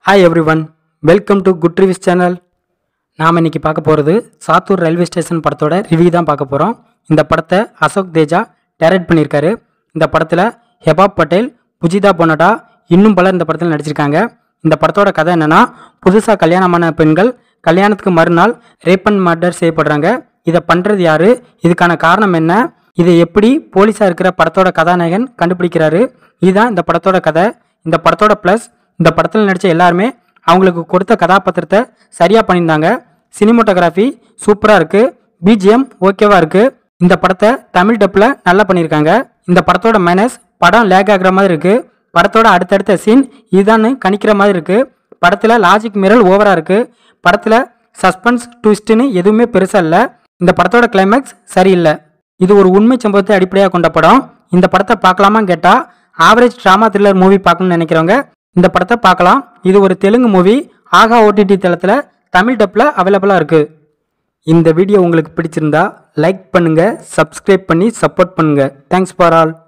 hi everyone welcome to good reviews channel நாம் இன்னைக்கு பார்க்க போகிறது சாத்தூர் ரயில்வே ஸ்டேஷன் படத்தோட ரிவ்யூ தான் பார்க்க போகிறோம் இந்த படத்தை அசோக் தேஜா டைரக்ட் பண்ணியிருக்காரு இந்த படத்தில் ஹெபாப் பட்டேல் புஜிதா பொனடா இன்னும் பலர் இந்த படத்தில் நடிச்சிருக்காங்க இந்த படத்தோட கதை என்னன்னா புதுசாக கல்யாணமான பெண்கள் கல்யாணத்துக்கு மறுநாள் ரேப் அண்ட் மர்டர் செய்யப்படுறாங்க இதை பண்ணுறது யாரு இதுக்கான காரணம் என்ன இதை எப்படி போலீஸாக இருக்கிற படத்தோட கதாநாயகன் கண்டுபிடிக்கிறாரு இதுதான் இந்த படத்தோட கதை இந்த படத்தோட ப்ளஸ் இந்த படத்தில் நடித்த எல்லாருமே அவங்களுக்கு கொடுத்த கதாபாத்திரத்தை சரியாக பண்ணியிருந்தாங்க சினிமோட்டோகிராஃபி சூப்பராக இருக்குது பிஜிஎம் ஓகேவா இருக்குது இந்த படத்தை தமிழ் டப்பில் நல்லா பண்ணியிருக்காங்க இந்த படத்தோட மைனஸ் படம் லேக் ஆகுற மாதிரி இருக்குது படத்தோட அடுத்தடுத்த சீன் இதுதான்னு கணிக்கிற மாதிரி இருக்குது படத்தில் லாஜிக் மிரல் ஓவராக இருக்குது படத்தில் சஸ்பென்ஸ் ட்விஸ்ட்டுன்னு எதுவுமே பெருசாக இல்லை இந்த படத்தோட கிளைமேக்ஸ் சரியில்லை இது ஒரு உண்மை சம்பவத்தை அடிப்படையாக கொண்ட படம் இந்த படத்தை பார்க்கலாமான்னு கேட்டால் ஆவரேஜ் ட்ராமா த்ரில்லர் மூவி பார்க்கணும்னு நினைக்கிறவங்க இந்த படத்தை பார்க்கலாம் இது ஒரு தெலுங்கு மூவி ஆகா ஓடிடி தளத்தில் தமிழ் டப்பில் அவைலபிளாக இருக்குது இந்த வீடியோ உங்களுக்கு பிடிச்சிருந்தா லைக் பண்ணுங்கள் சப்ஸ்கிரைப் பண்ணி சப்போர்ட் பண்ணுங்கள் தேங்க்ஸ் ஃபார் ஆல்